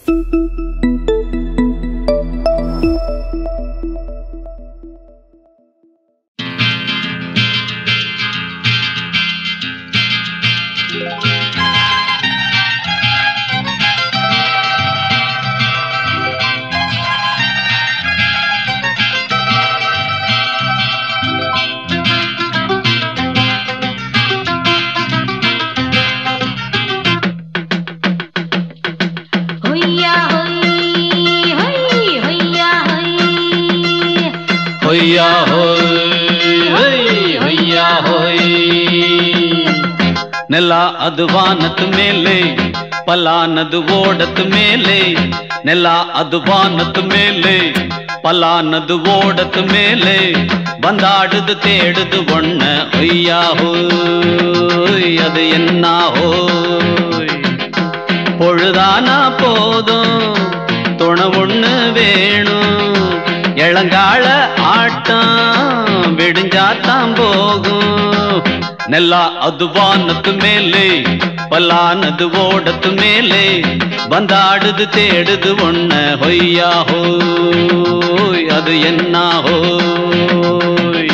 ஹொய்யா ஹொய் ஹொய் ஹொய்யா ஹொய் ஹொய்யா ஹோய் ஹொய் ஹொய்யா ஹோய் ನೆಲ ಅದು ವಾನದ ಮೇಲೆ ಪಲಾನದು ಓಡದ ಮೇಲೆ ನೆಲ ಅದು ವಾನದ ಮೇಲೆ பலானது ஓடத்து மேலே வந்தாடுது தேடுது ஒண்ண ஒய்யா ஹோய் அது என்ன ஹோய் பொழுதானா போதும் துணை ஒண்ணு வேணும் இளங்கால ஆட்டம் விடிஞ்சாத்தான் போகும் நெல்லா அது வானத்து மேலே பல்லானது ஓடத்து மேலே வந்தாடுது தேடுது ஒண்ண ஹொய்யா ஹோய் அது என்ன ஹோய்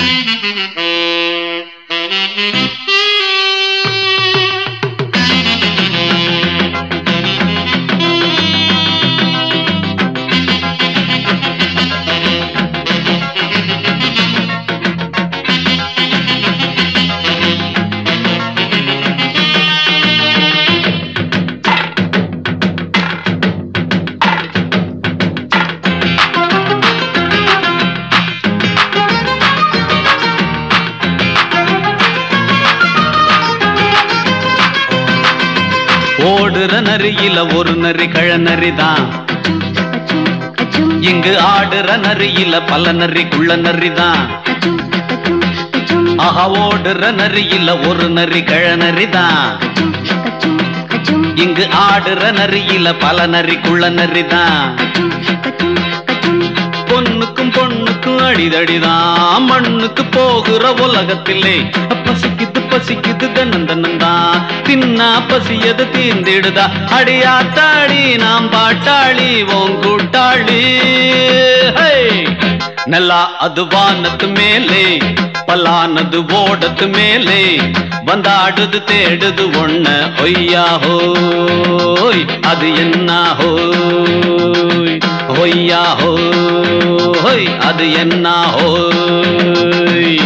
ஓடுற நரியில ஒரு நரி கழநரி தான் அச்சும் அச்சும் இங்கு ஆடுற நரியில பல நரி குள்ள நரி தான் அச்சும் அச்சும் அச்சும் ஆஹா ஓடுற நரியில ஒரு நரி கழநரி தான் அச்சும் அச்சும் அச்சும் இங்கு ஆடுற நரியில பல நரி குள்ள நரி தான் அச்சும் அச்சும் அச்சும் பொண்ணுக்கும் பொண்ணுக்கும் அடிதடிதான் மண்ணுக்கு போகிற உலகத்திலே பசிக்குது பசிக்குது தன்னன் தன்னந்தான் தின்னா பசியது தீர்ந்திடுதா அடியாத்தாடி நாம் பாட்டாளி ஓங் கூட்டாளி ஹே! நல்லா அது வானத்து மேலே பலானது ஓடத்து மேலே வந்தாடுது தேடுது ஒண்ண ஒய்யா ஹோய் அது என்ன ஹோய் ஒய்யா ஹோய் அது என்ன ஹோய்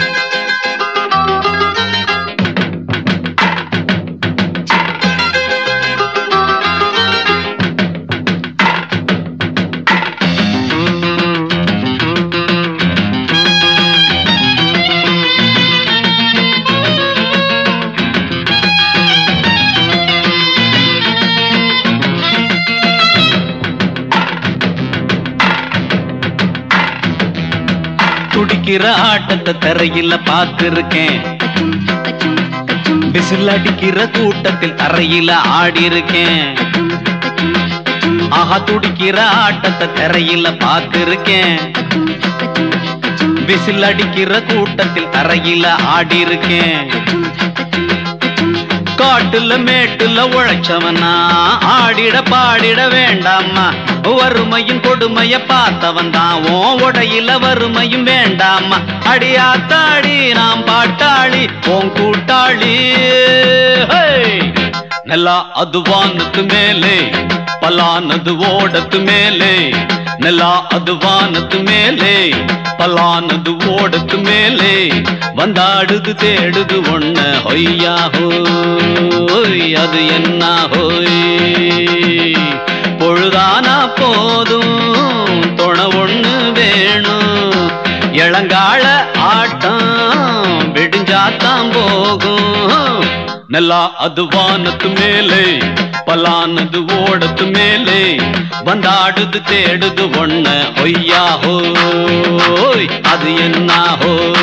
துடிக்கிற ஆட்டத்தை தரையில பார்த்திருக்கேன் அச்சும் அச்சும் அச்சும் விசில் அடிக்கிற கூட்டத்தில் தரையில ஆடி இருக்கேன் அச்சும் அச்சும் அச்சும் ஆஹா துடிக்கிற ஆட்டத்தை தரையில பார்த்திருக்கேன் அச்சும் அச்சும் அச்சும் விசில் அடிக்கிற கூட்டத்தில் தரையில ஆடி இருக்கேன் அச்சும் அச்சும் அச்சும் காட்டுல மேட்டுல உழைச்சவனா ஆடிட பாடிட வேண்டாமா வறுமையின் கொடுமைய பார்த்தவன் தான் ஓ உடையில வறுமையும் வேண்டாமா அடியாத்தாடி நாம் பாட்டாளி ஓன் கூட்டாளி ஹே! நல்லா அது வானத்து மேலே பலானது ஓடத்து மேலே நல்லா அது வானத்து மேலே பலானது ஓடத்து மேலே வந்தாடுது தேடுது ஒண்ண ஹொய்யா ஹோய் அது என்ன ஹோய் பொழுதானா போதும் துணை ஒண்ணு வேணும் இளங்கால ஆட்டம் விடிஞ்சாத்தான் போகும் நல்லா அது வானத்து மேலே பலானது ஓடத்து மேலே வந்தாடுது தேடுது ஒண்ண ஒய்யா ஹோய் அது என்ன ஹோய்